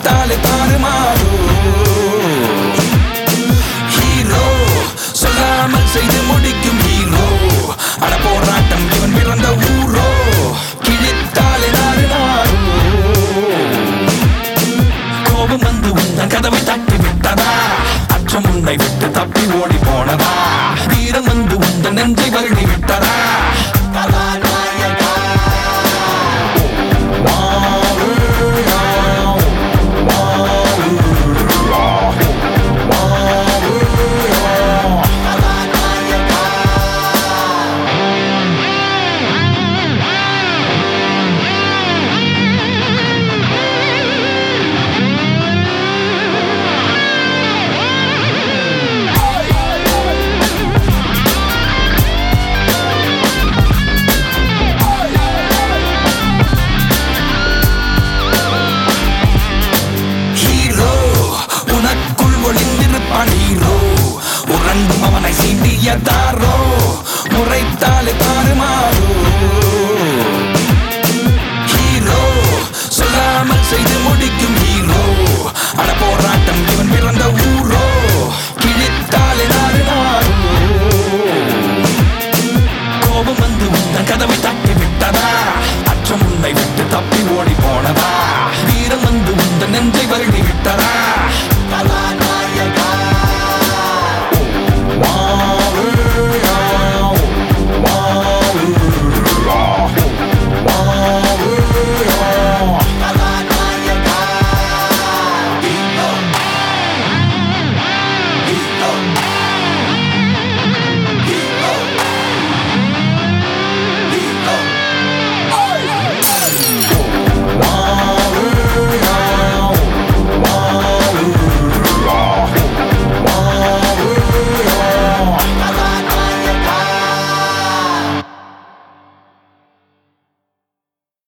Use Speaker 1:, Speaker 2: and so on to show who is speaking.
Speaker 1: முறைத்தாலே தாறுமாறோ hero சொல்லாமல் செய்து முடிக்கும் ஹீரோ அட போராட்டம் இவன் பிறந்த ஊரோ கிழித்தாலே நாறு நாரோ கோபம் வந்து உந்தன் கதவை தட்டி விட்டதா அச்சம் உன்னை விட்டு தப்பி ஓடி போனதா வீரம் வந்து உந்தன் நெஞ்சை வருடி விட்டதா கதாநாயகா ஹீரோ உனக்குள் ஒளிந்திருப்பான் ஹீரோ உறங்கும் அவனை சீண்டிய தாரோ முறைத்தாலே